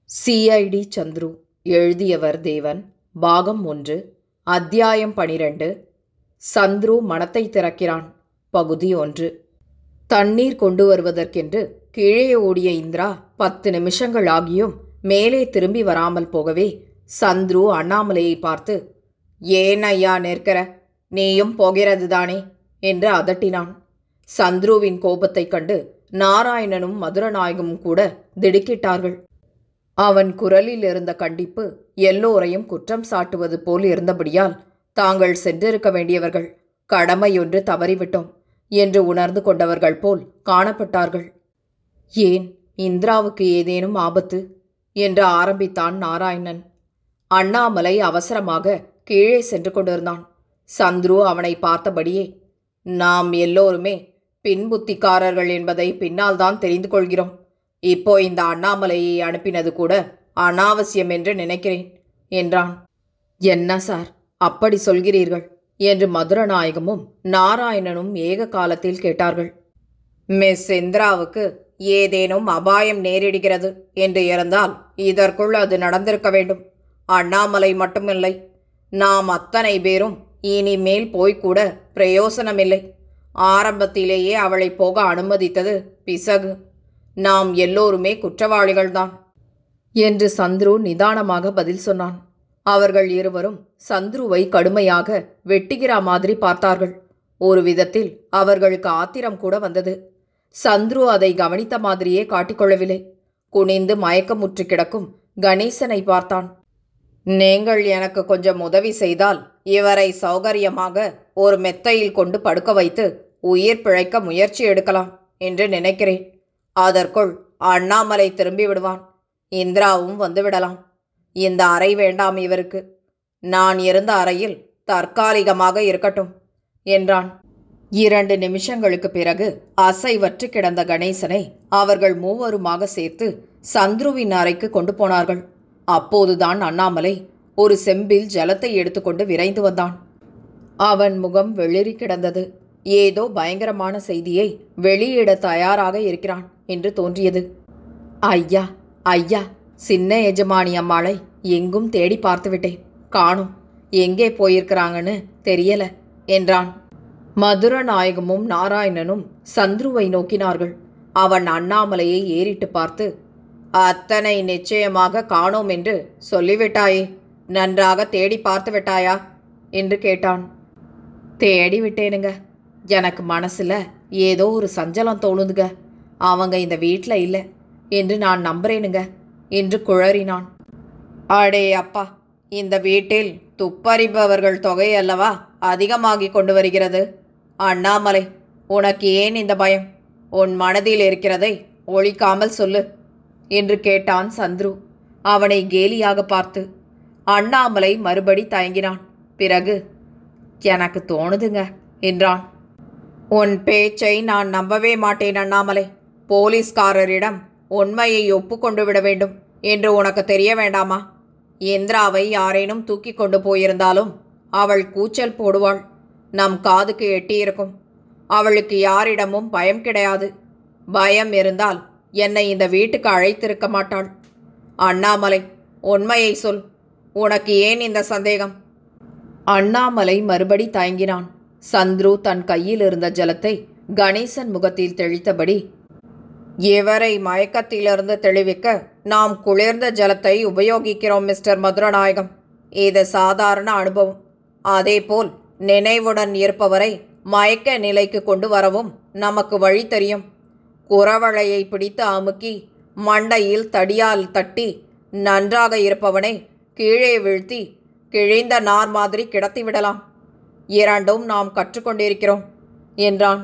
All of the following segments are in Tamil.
சிஐடி சந்துரு எழுதியவர் தேவன் பாகம் ஒன்று அத்தியாயம் பனிரெண்டு சந்துரு மனத்தை திறக்கிறான் பகுதி ஒன்று தண்ணீர் கொண்டு வருவதற்கென்று கீழே ஓடிய இந்திரா பத்து நிமிஷங்கள் ஆகியும் மேலே திரும்பி வராமல் போகவே சந்துரு அண்ணாமலையை பார்த்து ஏன் ஐயா நிற்கிற நீயும் போகிறது தானே என்று அதட்டினான் சந்துருவின் கோபத்தைக் கண்டு நாராயணனும் மதுரநாயகமும் கூட திடுக்கிட்டார்கள் அவன் குரலில் இருந்த கண்டிப்பு எல்லோரையும் குற்றம் சாட்டுவது போல் இருந்தபடியால் தாங்கள் சென்றிருக்க வேண்டியவர்கள் கடமையொன்று தவறிவிட்டோம் என்று உணர்ந்து கொண்டவர்கள் போல் காணப்பட்டார்கள் ஏன் இந்திராவுக்கு ஏதேனும் ஆபத்து என்று ஆரம்பித்தான் நாராயணன் அண்ணாமலை அவசரமாக கீழே சென்று கொண்டிருந்தான் சந்துரு அவனை பார்த்தபடியே நாம் எல்லோருமே பின்புத்திக்காரர்கள் என்பதை பின்னால் தான் தெரிந்து கொள்கிறோம் இப்போ இந்த அண்ணாமலையை அனுப்பினது கூட அனாவசியம் என்று நினைக்கிறேன் என்றான் என்ன சார் அப்படி சொல்கிறீர்கள் என்று மதுரநாயகமும் நாராயணனும் ஏக காலத்தில் கேட்டார்கள் மிஸ் இந்திராவுக்கு ஏதேனும் அபாயம் நேரிடுகிறது என்று இருந்தால் இதற்குள் அது நடந்திருக்க வேண்டும் அண்ணாமலை மட்டுமில்லை நாம் அத்தனை பேரும் இனிமேல் போய்க்கூட பிரயோசனமில்லை ஆரம்பத்திலேயே அவளை போக அனுமதித்தது பிசகு நாம் எல்லோருமே குற்றவாளிகள்தான் என்று சந்துரு நிதானமாக பதில் சொன்னான் அவர்கள் இருவரும் சந்துருவை கடுமையாக வெட்டுகிறா மாதிரி பார்த்தார்கள் ஒரு விதத்தில் அவர்களுக்கு ஆத்திரம் கூட வந்தது சந்துரு அதை கவனித்த மாதிரியே காட்டிக்கொள்ளவில்லை குனிந்து மயக்கமுற்று கிடக்கும் கணேசனை பார்த்தான் நீங்கள் எனக்கு கொஞ்சம் உதவி செய்தால் இவரை சௌகரியமாக ஒரு மெத்தையில் கொண்டு படுக்க வைத்து உயிர் பிழைக்க முயற்சி எடுக்கலாம் என்று நினைக்கிறேன் அதற்குள் அண்ணாமலை திரும்பி விடுவான் இந்திராவும் வந்துவிடலாம் இந்த அறை வேண்டாம் இவருக்கு நான் இருந்த அறையில் தற்காலிகமாக இருக்கட்டும் என்றான் இரண்டு நிமிஷங்களுக்கு பிறகு அசைவற்று கிடந்த கணேசனை அவர்கள் மூவருமாக சேர்த்து சந்துருவின் அறைக்கு கொண்டு போனார்கள் அப்போதுதான் அண்ணாமலை ஒரு செம்பில் ஜலத்தை எடுத்துக்கொண்டு விரைந்து வந்தான் அவன் முகம் வெளிரி கிடந்தது ஏதோ பயங்கரமான செய்தியை வெளியிட தயாராக இருக்கிறான் என்று தோன்றியது ஐயா ஐயா சின்ன எஜமானி அம்மாளை எங்கும் தேடி பார்த்துவிட்டேன் காணும் எங்கே போயிருக்கிறாங்கன்னு தெரியல என்றான் மதுரநாயகமும் நாராயணனும் சந்துருவை நோக்கினார்கள் அவன் அண்ணாமலையை ஏறிட்டு பார்த்து அத்தனை நிச்சயமாக காணோம் என்று சொல்லிவிட்டாயே நன்றாக தேடி பார்த்து விட்டாயா என்று கேட்டான் தேடி விட்டேனுங்க எனக்கு மனசில் ஏதோ ஒரு சஞ்சலம் தோணுதுங்க அவங்க இந்த வீட்டில் இல்லை என்று நான் நம்புறேனுங்க என்று குழறினான் அடே அப்பா இந்த வீட்டில் துப்பறிபவர்கள் தொகை அல்லவா அதிகமாகிக் கொண்டு வருகிறது அண்ணாமலை உனக்கு ஏன் இந்த பயம் உன் மனதில் இருக்கிறதை ஒழிக்காமல் சொல்லு என்று கேட்டான் சந்துரு அவனை கேலியாக பார்த்து அண்ணாமலை மறுபடி தயங்கினான் பிறகு எனக்கு தோணுதுங்க என்றான் உன் பேச்சை நான் நம்பவே மாட்டேன் அண்ணாமலை போலீஸ்காரரிடம் உண்மையை ஒப்புக்கொண்டு விட வேண்டும் என்று உனக்கு தெரிய வேண்டாமா இந்திராவை யாரேனும் தூக்கி கொண்டு போயிருந்தாலும் அவள் கூச்சல் போடுவாள் நம் காதுக்கு எட்டியிருக்கும் அவளுக்கு யாரிடமும் பயம் கிடையாது பயம் இருந்தால் என்னை இந்த வீட்டுக்கு அழைத்திருக்க மாட்டாள் அண்ணாமலை உண்மையை சொல் உனக்கு ஏன் இந்த சந்தேகம் அண்ணாமலை மறுபடி தயங்கினான் சந்துரு தன் கையில் இருந்த ஜலத்தை கணேசன் முகத்தில் தெளித்தபடி இவரை மயக்கத்திலிருந்து தெளிவிக்க நாம் குளிர்ந்த ஜலத்தை உபயோகிக்கிறோம் மிஸ்டர் மதுரநாயகம் இது சாதாரண அனுபவம் அதேபோல் நினைவுடன் இருப்பவரை மயக்க நிலைக்கு கொண்டு வரவும் நமக்கு வழி தெரியும் குறவளையை பிடித்து அமுக்கி மண்டையில் தடியால் தட்டி நன்றாக இருப்பவனை கீழே வீழ்த்தி கிழிந்த நார் மாதிரி கிடத்தி விடலாம் இரண்டும் நாம் கற்றுக்கொண்டிருக்கிறோம் என்றான்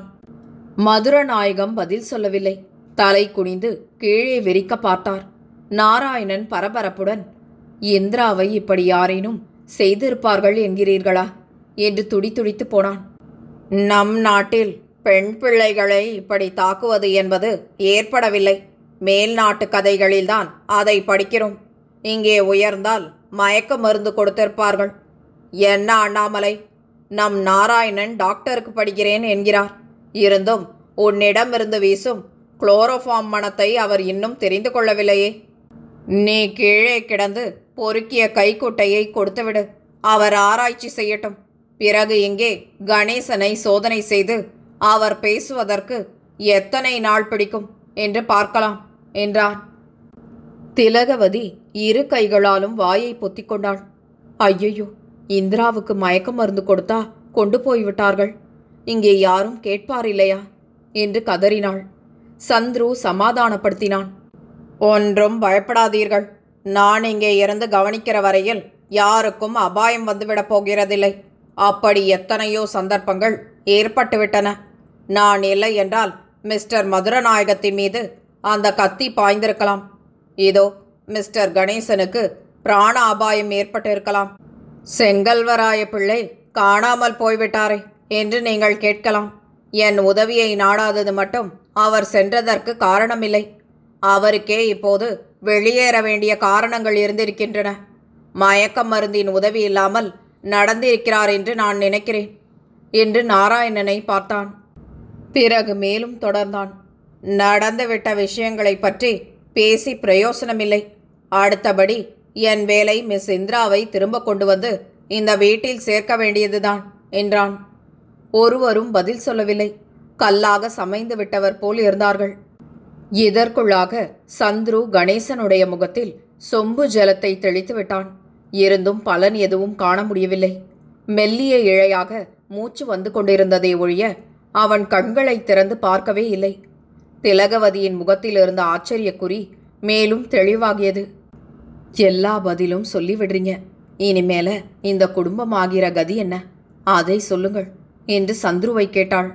மதுரநாயகம் பதில் சொல்லவில்லை தலை குனிந்து கீழே வெறிக்க பார்த்தார் நாராயணன் பரபரப்புடன் இந்திராவை இப்படி யாரேனும் செய்திருப்பார்கள் என்கிறீர்களா என்று துடிதுடித்து போனான் நம் நாட்டில் பெண் பிள்ளைகளை இப்படி தாக்குவது என்பது ஏற்படவில்லை மேல் நாட்டு கதைகளில்தான் அதை படிக்கிறோம் இங்கே உயர்ந்தால் மயக்க மருந்து கொடுத்திருப்பார்கள் என்ன அண்ணாமலை நம் நாராயணன் டாக்டருக்கு படிக்கிறேன் என்கிறார் இருந்தும் உன்னிடமிருந்து வீசும் குளோரோஃபார்ம் மனத்தை அவர் இன்னும் தெரிந்து கொள்ளவில்லையே நீ கீழே கிடந்து பொறுக்கிய கைக்குட்டையை கொடுத்துவிடு அவர் ஆராய்ச்சி செய்யட்டும் பிறகு இங்கே கணேசனை சோதனை செய்து அவர் பேசுவதற்கு எத்தனை நாள் பிடிக்கும் என்று பார்க்கலாம் என்றான் திலகவதி இரு கைகளாலும் வாயை பொத்திக் கொண்டாள் ஐயையோ இந்திராவுக்கு மயக்க மருந்து கொடுத்தா கொண்டு போய்விட்டார்கள் இங்கே யாரும் கேட்பார் இல்லையா என்று கதறினாள் சந்துரு சமாதானப்படுத்தினான் ஒன்றும் பயப்படாதீர்கள் நான் இங்கே இருந்து கவனிக்கிற வரையில் யாருக்கும் அபாயம் வந்துவிடப் போகிறதில்லை அப்படி எத்தனையோ சந்தர்ப்பங்கள் ஏற்பட்டுவிட்டன நான் இல்லை என்றால் மிஸ்டர் மதுரநாயகத்தின் மீது அந்த கத்தி பாய்ந்திருக்கலாம் இதோ மிஸ்டர் கணேசனுக்கு பிராண அபாயம் ஏற்பட்டிருக்கலாம் செங்கல்வராய பிள்ளை காணாமல் போய்விட்டாரே என்று நீங்கள் கேட்கலாம் என் உதவியை நாடாதது மட்டும் அவர் சென்றதற்கு காரணமில்லை அவருக்கே இப்போது வெளியேற வேண்டிய காரணங்கள் இருந்திருக்கின்றன மயக்க மருந்தின் உதவி இல்லாமல் நடந்திருக்கிறார் என்று நான் நினைக்கிறேன் என்று நாராயணனை பார்த்தான் பிறகு மேலும் தொடர்ந்தான் நடந்துவிட்ட விஷயங்களைப் பற்றி பேசி பிரயோசனமில்லை அடுத்தபடி என் வேலை மிஸ் இந்திராவை திரும்ப கொண்டு வந்து இந்த வீட்டில் சேர்க்க வேண்டியதுதான் என்றான் ஒருவரும் பதில் சொல்லவில்லை கல்லாக சமைந்து விட்டவர் போல் இருந்தார்கள் இதற்குள்ளாக சந்துரு கணேசனுடைய முகத்தில் சொம்பு ஜலத்தை தெளித்து விட்டான் இருந்தும் பலன் எதுவும் காண முடியவில்லை மெல்லிய இழையாக மூச்சு வந்து கொண்டிருந்ததை ஒழிய அவன் கண்களை திறந்து பார்க்கவே இல்லை திலகவதியின் முகத்தில் இருந்த ஆச்சரியக்குறி மேலும் தெளிவாகியது எல்லா பதிலும் சொல்லி விடுறீங்க இனிமேல இந்த குடும்பம் ஆகிற கதி என்ன அதை சொல்லுங்கள் என்று சந்துருவை கேட்டாள்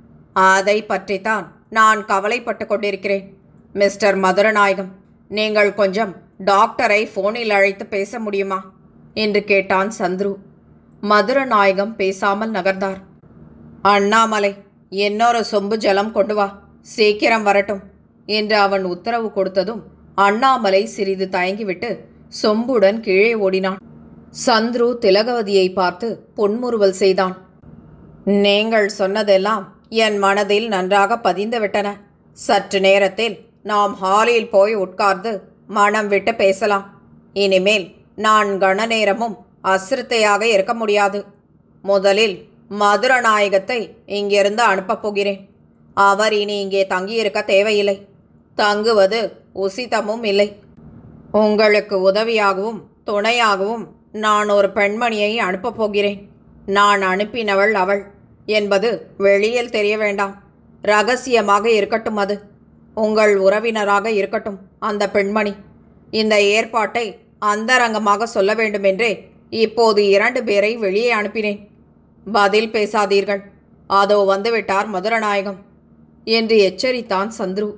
அதை பற்றித்தான் நான் கவலைப்பட்டு கொண்டிருக்கிறேன் மிஸ்டர் மதுரநாயகம் நீங்கள் கொஞ்சம் டாக்டரை ஃபோனில் அழைத்து பேச முடியுமா என்று கேட்டான் சந்துரு மதுரநாயகம் பேசாமல் நகர்ந்தார் அண்ணாமலை இன்னொரு சொம்பு ஜலம் கொண்டு வா சீக்கிரம் வரட்டும் என்று அவன் உத்தரவு கொடுத்ததும் அண்ணாமலை சிறிது தயங்கிவிட்டு சொம்புடன் கீழே ஓடினான் சந்துரு திலகவதியை பார்த்து பொன்முறுவல் செய்தான் நீங்கள் சொன்னதெல்லாம் என் மனதில் நன்றாக பதிந்துவிட்டன சற்று நேரத்தில் நாம் ஹாலில் போய் உட்கார்ந்து மனம் விட்டு பேசலாம் இனிமேல் நான் கண நேரமும் அசிரத்தையாக இருக்க முடியாது முதலில் மதுரநாயகத்தை இங்கிருந்து அனுப்பப் போகிறேன் அவர் இனி இங்கே தங்கியிருக்க தேவையில்லை தங்குவது உசிதமும் இல்லை உங்களுக்கு உதவியாகவும் துணையாகவும் நான் ஒரு பெண்மணியை அனுப்பப் போகிறேன் நான் அனுப்பினவள் அவள் என்பது வெளியில் தெரிய வேண்டாம் ரகசியமாக இருக்கட்டும் அது உங்கள் உறவினராக இருக்கட்டும் அந்த பெண்மணி இந்த ஏற்பாட்டை அந்தரங்கமாக சொல்ல வேண்டுமென்றே இப்போது இரண்டு பேரை வெளியே அனுப்பினேன் பதில் பேசாதீர்கள் அதோ வந்துவிட்டார் மதுரநாயகம் என்று எச்சரித்தான் சந்துரு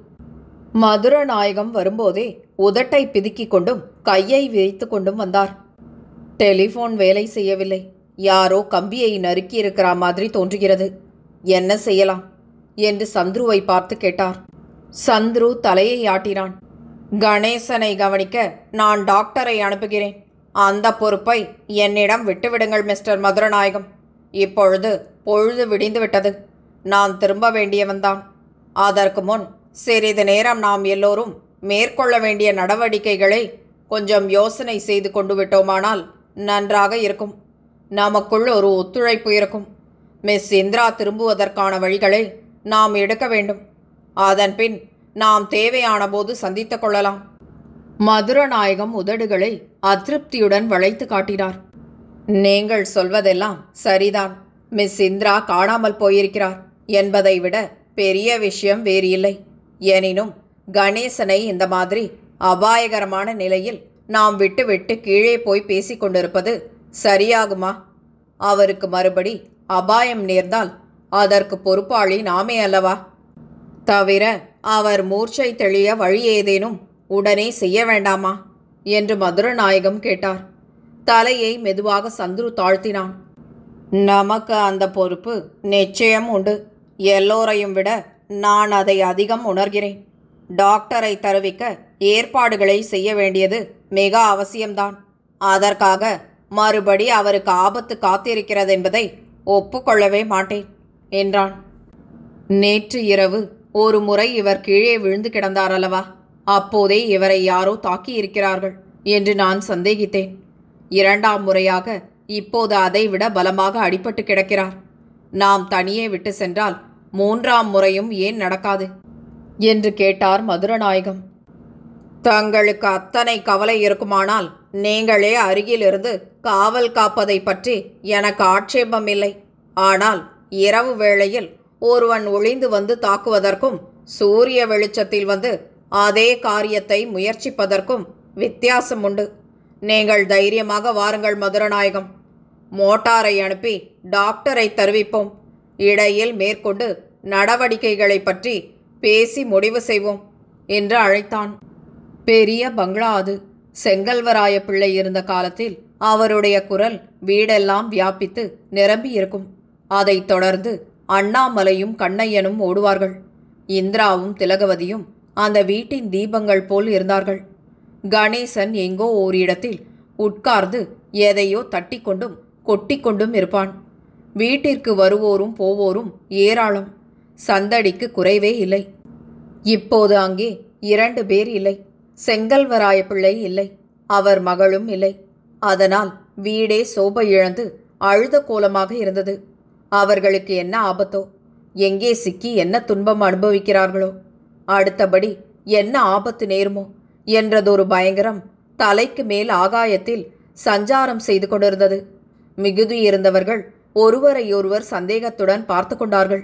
மதுரநாயகம் வரும்போதே உதட்டை பிதுக்கிக் கொண்டும் கையை விரித்து கொண்டும் வந்தார் டெலிஃபோன் வேலை செய்யவில்லை யாரோ கம்பியை நறுக்கியிருக்கிற மாதிரி தோன்றுகிறது என்ன செய்யலாம் என்று சந்துருவை பார்த்து கேட்டார் சந்துரு தலையை ஆட்டினான் கணேசனை கவனிக்க நான் டாக்டரை அனுப்புகிறேன் அந்த பொறுப்பை என்னிடம் விட்டுவிடுங்கள் மிஸ்டர் மதுரநாயகம் இப்பொழுது பொழுது விடிந்து விட்டது நான் திரும்ப வேண்டியவன்தான் அதற்கு முன் சிறிது நேரம் நாம் எல்லோரும் மேற்கொள்ள வேண்டிய நடவடிக்கைகளை கொஞ்சம் யோசனை செய்து கொண்டு விட்டோமானால் நன்றாக இருக்கும் நமக்குள் ஒரு ஒத்துழைப்பு இருக்கும் மிஸ் இந்திரா திரும்புவதற்கான வழிகளை நாம் எடுக்க வேண்டும் அதன் பின் நாம் தேவையான போது சந்தித்துக் கொள்ளலாம் மதுரநாயகம் உதடுகளை அதிருப்தியுடன் வளைத்து காட்டினார் நீங்கள் சொல்வதெல்லாம் சரிதான் மிஸ் இந்திரா காணாமல் போயிருக்கிறார் என்பதை விட பெரிய விஷயம் வேறு இல்லை எனினும் கணேசனை இந்த மாதிரி அபாயகரமான நிலையில் நாம் விட்டு விட்டு கீழே போய் பேசிக் கொண்டிருப்பது சரியாகுமா அவருக்கு மறுபடி அபாயம் நேர்ந்தால் அதற்கு பொறுப்பாளி நாமே அல்லவா தவிர அவர் மூர்ச்சை தெளிய வழி ஏதேனும் உடனே செய்ய வேண்டாமா என்று மதுரநாயகம் கேட்டார் தலையை மெதுவாக சந்துரு தாழ்த்தினான் நமக்கு அந்த பொறுப்பு நிச்சயம் உண்டு எல்லோரையும் விட நான் அதை அதிகம் உணர்கிறேன் டாக்டரை தருவிக்க ஏற்பாடுகளை செய்ய வேண்டியது மிக அவசியம்தான் அதற்காக மறுபடி அவருக்கு ஆபத்து காத்திருக்கிறது என்பதை ஒப்புக்கொள்ளவே மாட்டேன் என்றான் நேற்று இரவு ஒரு முறை இவர் கீழே விழுந்து கிடந்தார் அல்லவா அப்போதே இவரை யாரோ தாக்கியிருக்கிறார்கள் என்று நான் சந்தேகித்தேன் இரண்டாம் முறையாக இப்போது அதைவிட பலமாக அடிபட்டு கிடக்கிறார் நாம் தனியே விட்டு சென்றால் மூன்றாம் முறையும் ஏன் நடக்காது என்று கேட்டார் மதுரநாயகம் தங்களுக்கு அத்தனை கவலை இருக்குமானால் நீங்களே அருகிலிருந்து காவல் காப்பதை பற்றி எனக்கு ஆட்சேபம் இல்லை ஆனால் இரவு வேளையில் ஒருவன் ஒளிந்து வந்து தாக்குவதற்கும் சூரிய வெளிச்சத்தில் வந்து அதே காரியத்தை முயற்சிப்பதற்கும் வித்தியாசம் உண்டு நீங்கள் தைரியமாக வாருங்கள் மதுரநாயகம் மோட்டாரை அனுப்பி டாக்டரை தருவிப்போம் இடையில் மேற்கொண்டு நடவடிக்கைகளை பற்றி பேசி முடிவு செய்வோம் என்று அழைத்தான் பெரிய பங்களா அது செங்கல்வராய பிள்ளை இருந்த காலத்தில் அவருடைய குரல் வீடெல்லாம் வியாபித்து நிரம்பியிருக்கும் அதைத் தொடர்ந்து அண்ணாமலையும் கண்ணையனும் ஓடுவார்கள் இந்திராவும் திலகவதியும் அந்த வீட்டின் தீபங்கள் போல் இருந்தார்கள் கணேசன் எங்கோ ஓரிடத்தில் உட்கார்ந்து எதையோ தட்டிக்கொண்டும் கொட்டிக்கொண்டும் இருப்பான் வீட்டிற்கு வருவோரும் போவோரும் ஏராளம் சந்தடிக்கு குறைவே இல்லை இப்போது அங்கே இரண்டு பேர் இல்லை செங்கல்வராய பிள்ளை இல்லை அவர் மகளும் இல்லை அதனால் வீடே சோபை இழந்து அழுத கோலமாக இருந்தது அவர்களுக்கு என்ன ஆபத்தோ எங்கே சிக்கி என்ன துன்பம் அனுபவிக்கிறார்களோ அடுத்தபடி என்ன ஆபத்து நேருமோ என்றதொரு பயங்கரம் தலைக்கு மேல் ஆகாயத்தில் சஞ்சாரம் செய்து கொண்டிருந்தது மிகுதி இருந்தவர்கள் ஒருவரையொருவர் சந்தேகத்துடன் பார்த்து கொண்டார்கள்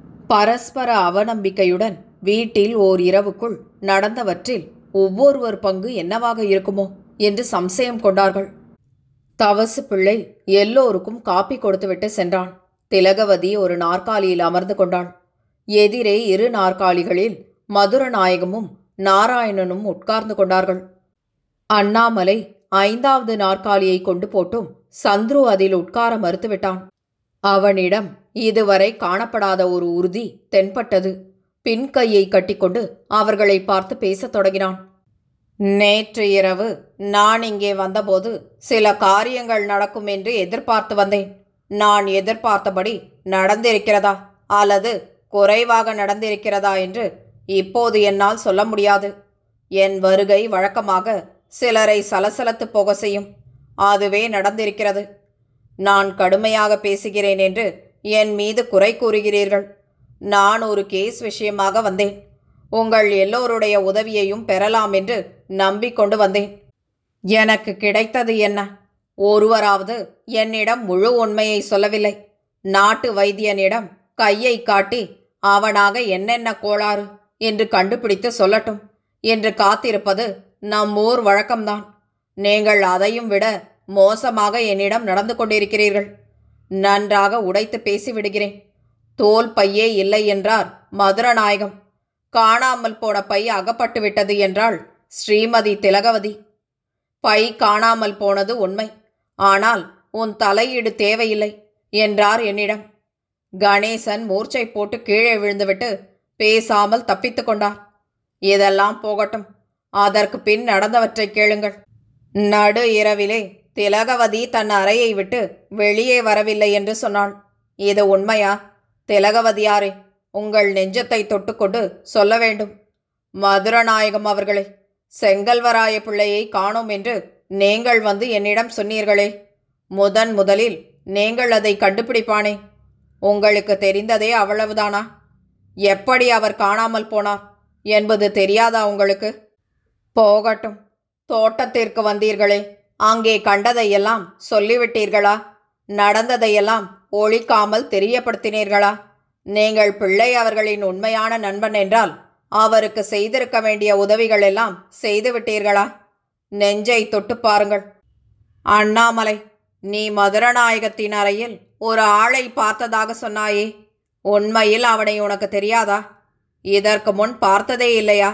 பரஸ்பர அவநம்பிக்கையுடன் வீட்டில் ஓர் இரவுக்குள் நடந்தவற்றில் ஒவ்வொருவர் பங்கு என்னவாக இருக்குமோ என்று சம்சயம் கொண்டார்கள் தவசு பிள்ளை எல்லோருக்கும் காப்பி கொடுத்துவிட்டு சென்றான் திலகவதி ஒரு நாற்காலியில் அமர்ந்து கொண்டாள் எதிரே இரு நாற்காலிகளில் மதுரநாயகமும் நாராயணனும் உட்கார்ந்து கொண்டார்கள் அண்ணாமலை ஐந்தாவது நாற்காலியை கொண்டு போட்டும் சந்துரு அதில் உட்கார மறுத்துவிட்டான் அவனிடம் இதுவரை காணப்படாத ஒரு உறுதி தென்பட்டது பின் கையை கட்டிக்கொண்டு அவர்களை பார்த்து பேசத் தொடங்கினான் நேற்று இரவு நான் இங்கே வந்தபோது சில காரியங்கள் நடக்கும் என்று எதிர்பார்த்து வந்தேன் நான் எதிர்பார்த்தபடி நடந்திருக்கிறதா அல்லது குறைவாக நடந்திருக்கிறதா என்று இப்போது என்னால் சொல்ல முடியாது என் வருகை வழக்கமாக சிலரை சலசலத்து போக செய்யும் அதுவே நடந்திருக்கிறது நான் கடுமையாக பேசுகிறேன் என்று என் மீது குறை கூறுகிறீர்கள் நான் ஒரு கேஸ் விஷயமாக வந்தேன் உங்கள் எல்லோருடைய உதவியையும் பெறலாம் என்று நம்பிக்கொண்டு வந்தேன் எனக்கு கிடைத்தது என்ன ஒருவராவது என்னிடம் முழு உண்மையை சொல்லவில்லை நாட்டு வைத்தியனிடம் கையை காட்டி அவனாக என்னென்ன கோளாறு என்று கண்டுபிடித்து சொல்லட்டும் என்று காத்திருப்பது நம் ஊர் வழக்கம்தான் நீங்கள் அதையும் விட மோசமாக என்னிடம் நடந்து கொண்டிருக்கிறீர்கள் நன்றாக உடைத்து பேசிவிடுகிறேன் தோல் பையே இல்லை என்றார் மதுரநாயகம் காணாமல் போன பை அகப்பட்டு விட்டது என்றாள் ஸ்ரீமதி திலகவதி பை காணாமல் போனது உண்மை ஆனால் உன் தலையீடு தேவையில்லை என்றார் என்னிடம் கணேசன் மூர்ச்சை போட்டு கீழே விழுந்துவிட்டு பேசாமல் தப்பித்துக் கொண்டார் இதெல்லாம் போகட்டும் அதற்கு பின் நடந்தவற்றை கேளுங்கள் நடு இரவிலே திலகவதி தன் அறையை விட்டு வெளியே வரவில்லை என்று சொன்னாள் இது உண்மையா திலகவதியாரே உங்கள் நெஞ்சத்தை தொட்டுக்கொண்டு சொல்ல வேண்டும் மதுரநாயகம் அவர்களே செங்கல்வராய பிள்ளையை காணோம் என்று நீங்கள் வந்து என்னிடம் சொன்னீர்களே முதன் முதலில் நீங்கள் அதை கண்டுபிடிப்பானே உங்களுக்கு தெரிந்ததே அவ்வளவுதானா எப்படி அவர் காணாமல் போனார் என்பது தெரியாதா உங்களுக்கு போகட்டும் தோட்டத்திற்கு வந்தீர்களே அங்கே கண்டதையெல்லாம் சொல்லிவிட்டீர்களா நடந்ததையெல்லாம் ஒழிக்காமல் தெரியப்படுத்தினீர்களா நீங்கள் பிள்ளை அவர்களின் உண்மையான நண்பன் என்றால் அவருக்கு செய்திருக்க வேண்டிய உதவிகள் எல்லாம் செய்துவிட்டீர்களா நெஞ்சை தொட்டு பாருங்கள் அண்ணாமலை நீ மதுரநாயகத்தின் அறையில் ஒரு ஆளை பார்த்ததாக சொன்னாயே உண்மையில் அவனை உனக்கு தெரியாதா இதற்கு முன் பார்த்ததே இல்லையா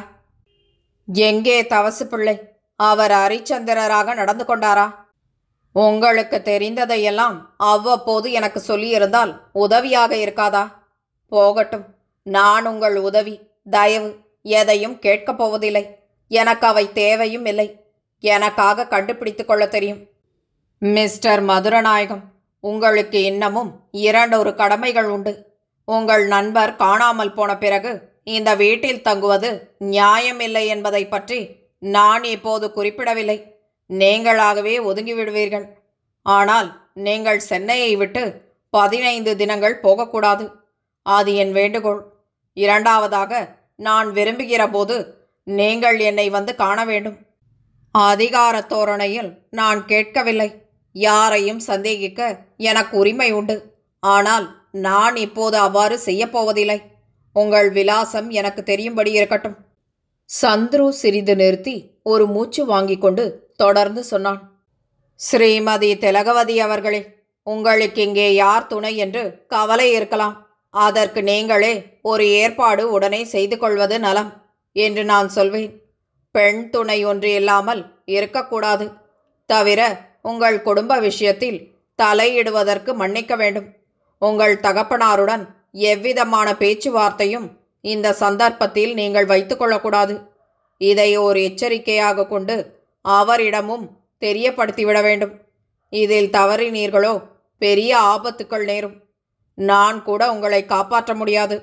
எங்கே தவசு பிள்ளை அவர் ஹரிச்சந்திரராக நடந்து கொண்டாரா உங்களுக்கு தெரிந்ததையெல்லாம் அவ்வப்போது எனக்கு சொல்லியிருந்தால் உதவியாக இருக்காதா போகட்டும் நான் உங்கள் உதவி தயவு எதையும் கேட்கப் போவதில்லை எனக்கு அவை தேவையும் இல்லை எனக்காக கண்டுபிடித்துக் கொள்ள தெரியும் மிஸ்டர் மதுரநாயகம் உங்களுக்கு இன்னமும் இரண்டொரு கடமைகள் உண்டு உங்கள் நண்பர் காணாமல் போன பிறகு இந்த வீட்டில் தங்குவது நியாயமில்லை என்பதை பற்றி நான் இப்போது குறிப்பிடவில்லை நீங்களாகவே ஒதுங்கி விடுவீர்கள் ஆனால் நீங்கள் சென்னையை விட்டு பதினைந்து தினங்கள் போகக்கூடாது அது என் வேண்டுகோள் இரண்டாவதாக நான் விரும்புகிற போது நீங்கள் என்னை வந்து காண வேண்டும் அதிகார தோரணையில் நான் கேட்கவில்லை யாரையும் சந்தேகிக்க எனக்கு உரிமை உண்டு ஆனால் நான் இப்போது அவ்வாறு செய்யப்போவதில்லை உங்கள் விலாசம் எனக்கு தெரியும்படி இருக்கட்டும் சந்துரு சிறிது நிறுத்தி ஒரு மூச்சு வாங்கிக் கொண்டு தொடர்ந்து சொன்னான் ஸ்ரீமதி திலகவதி அவர்களே உங்களுக்கு இங்கே யார் துணை என்று கவலை இருக்கலாம் அதற்கு நீங்களே ஒரு ஏற்பாடு உடனே செய்து கொள்வது நலம் என்று நான் சொல்வேன் பெண் துணை ஒன்று இல்லாமல் இருக்கக்கூடாது தவிர உங்கள் குடும்ப விஷயத்தில் தலையிடுவதற்கு மன்னிக்க வேண்டும் உங்கள் தகப்பனாருடன் எவ்விதமான பேச்சுவார்த்தையும் இந்த சந்தர்ப்பத்தில் நீங்கள் வைத்துக்கொள்ளக்கூடாது இதை ஒரு எச்சரிக்கையாக கொண்டு அவரிடமும் தெரியப்படுத்திவிட வேண்டும் இதில் தவறினீர்களோ பெரிய ஆபத்துக்கள் நேரும் நான் கூட உங்களை காப்பாற்ற முடியாது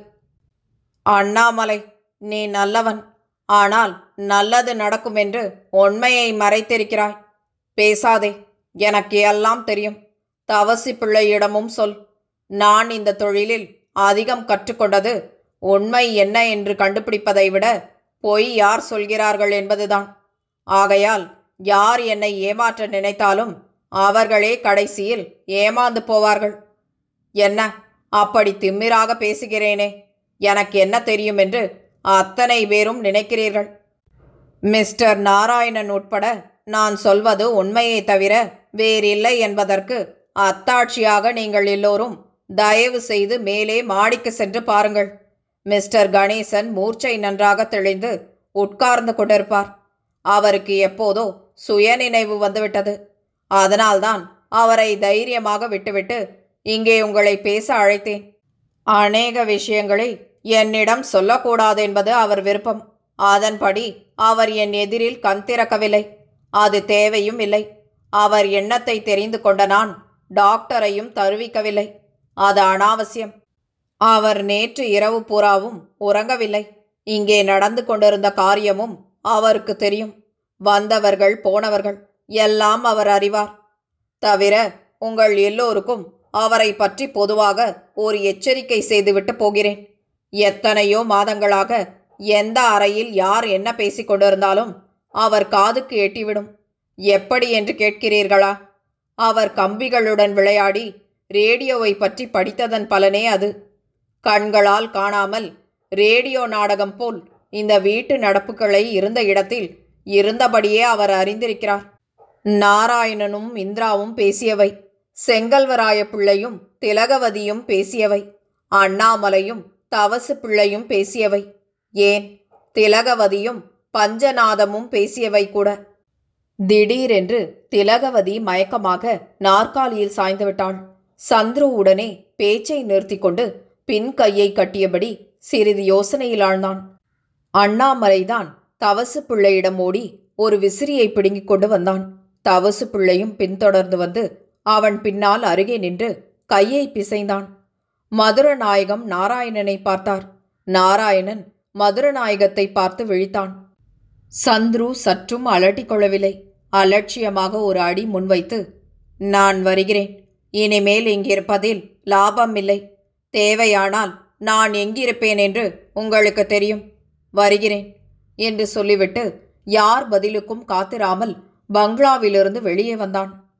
அண்ணாமலை நீ நல்லவன் ஆனால் நல்லது நடக்கும் என்று உண்மையை மறைத்திருக்கிறாய் பேசாதே எனக்கு எல்லாம் தெரியும் தவசி பிள்ளையிடமும் சொல் நான் இந்த தொழிலில் அதிகம் கற்றுக்கொண்டது உண்மை என்ன என்று கண்டுபிடிப்பதை விட பொய் யார் சொல்கிறார்கள் என்பதுதான் ஆகையால் யார் என்னை ஏமாற்ற நினைத்தாலும் அவர்களே கடைசியில் ஏமாந்து போவார்கள் என்ன அப்படி திமிராக பேசுகிறேனே எனக்கு என்ன தெரியும் என்று அத்தனை பேரும் நினைக்கிறீர்கள் மிஸ்டர் நாராயணன் உட்பட நான் சொல்வது உண்மையை தவிர வேறில்லை என்பதற்கு அத்தாட்சியாக நீங்கள் எல்லோரும் தயவு செய்து மேலே மாடிக்கு சென்று பாருங்கள் மிஸ்டர் கணேசன் மூர்ச்சை நன்றாக தெளிந்து உட்கார்ந்து கொண்டிருப்பார் அவருக்கு எப்போதோ சுயநினைவு வந்துவிட்டது அதனால்தான் அவரை தைரியமாக விட்டுவிட்டு இங்கே உங்களை பேச அழைத்தேன் அநேக விஷயங்களை என்னிடம் சொல்லக்கூடாது என்பது அவர் விருப்பம் அதன்படி அவர் என் எதிரில் கண் திறக்கவில்லை அது தேவையும் இல்லை அவர் எண்ணத்தை தெரிந்து கொண்ட நான் டாக்டரையும் தருவிக்கவில்லை அது அனாவசியம் அவர் நேற்று இரவு பூராவும் உறங்கவில்லை இங்கே நடந்து கொண்டிருந்த காரியமும் அவருக்கு தெரியும் வந்தவர்கள் போனவர்கள் எல்லாம் அவர் அறிவார் தவிர உங்கள் எல்லோருக்கும் அவரை பற்றி பொதுவாக ஒரு எச்சரிக்கை செய்துவிட்டு போகிறேன் எத்தனையோ மாதங்களாக எந்த அறையில் யார் என்ன பேசிக் கொண்டிருந்தாலும் அவர் காதுக்கு எட்டிவிடும் எப்படி என்று கேட்கிறீர்களா அவர் கம்பிகளுடன் விளையாடி ரேடியோவை பற்றி படித்ததன் பலனே அது கண்களால் காணாமல் ரேடியோ நாடகம் போல் இந்த வீட்டு நடப்புகளை இருந்த இடத்தில் இருந்தபடியே அவர் அறிந்திருக்கிறார் நாராயணனும் இந்திராவும் பேசியவை செங்கல்வராய பிள்ளையும் திலகவதியும் பேசியவை அண்ணாமலையும் தவசு பிள்ளையும் பேசியவை ஏன் திலகவதியும் பஞ்சநாதமும் பேசியவை கூட திடீரென்று திலகவதி மயக்கமாக நாற்காலியில் சாய்ந்து விட்டாள் சந்துரு உடனே பேச்சை நிறுத்தி கொண்டு பின் கையை கட்டியபடி சிறிது யோசனையில் ஆழ்ந்தான் அண்ணாமலைதான் தவசு பிள்ளையிடம் ஓடி ஒரு விசிறியை பிடுங்கிக் கொண்டு வந்தான் தவசு பிள்ளையும் பின்தொடர்ந்து வந்து அவன் பின்னால் அருகே நின்று கையை பிசைந்தான் மதுரநாயகம் நாராயணனை பார்த்தார் நாராயணன் மதுரநாயகத்தை பார்த்து விழித்தான் சந்துரு சற்றும் அலட்டிக் கொள்ளவில்லை அலட்சியமாக ஒரு அடி முன்வைத்து நான் வருகிறேன் இனிமேல் இங்கிருப்பதில் லாபம் இல்லை தேவையானால் நான் எங்கிருப்பேன் என்று உங்களுக்கு தெரியும் வருகிறேன் என்று சொல்லிவிட்டு யார் பதிலுக்கும் காத்திராமல் பங்களாவிலிருந்து வெளியே வந்தான்